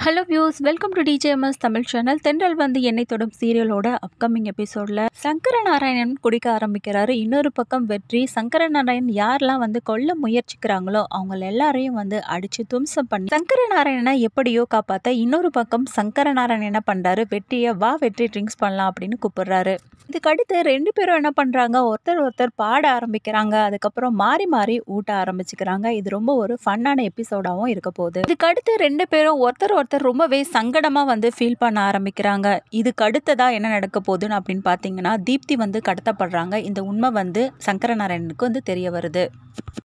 hello views welcome to DJMS Tamil channel தென்றல் வந்து என்னை தொடும் சீரியலோட அப்கமிங் எபிசோடில் சங்கரநாராயணன் குடிக்க ஆரம்பிக்கிறாரு இன்னொரு பக்கம் வெற்றி சங்கரநாராயணன் யாரெல்லாம் வந்து கொல்ல முயற்சிக்கிறாங்களோ அவங்க எல்லாரையும் வந்து அடித்து தும்சம் பண்ணி சங்கரநாராயணனை எப்படியோ காப்பாற்ற இன்னொரு பக்கம் சங்கரநாராயணன் என்ன பண்ணுறாரு வெற்றியை வா வெற்றி ட்ரிங்க்ஸ் பண்ணலாம் அப்படின்னு கூப்பிடுறாரு இதுக்கு அடுத்து ரெண்டு பேரும் என்ன பண்ணுறாங்க ஒருத்தர் ஒருத்தர் பாட ஆரம்பிக்கிறாங்க அதுக்கப்புறம் மாறி மாறி ஊட்ட ஆரம்பிச்சுக்கிறாங்க இது ரொம்ப ஒரு ஃபன்னான எபிசோடாகவும் இருக்க போகுது இதுக்கு அடுத்து ரெண்டு பேரும் ஒருத்தர் ஒருத்தர் ரொம்பவே சங்கடமாக வந்து ஃபீல் பண்ண ஆரம்பிக்கிறாங்க இதுக்கு அடுத்ததா என்ன நடக்க போகுதுன்னு அப்படின்னு பார்த்தீங்கன்னா தீப்தி வந்து கடத்தப்படுறாங்க இந்த உண்மை வந்து சங்கரநாராயணனுக்கு வந்து தெரிய வருது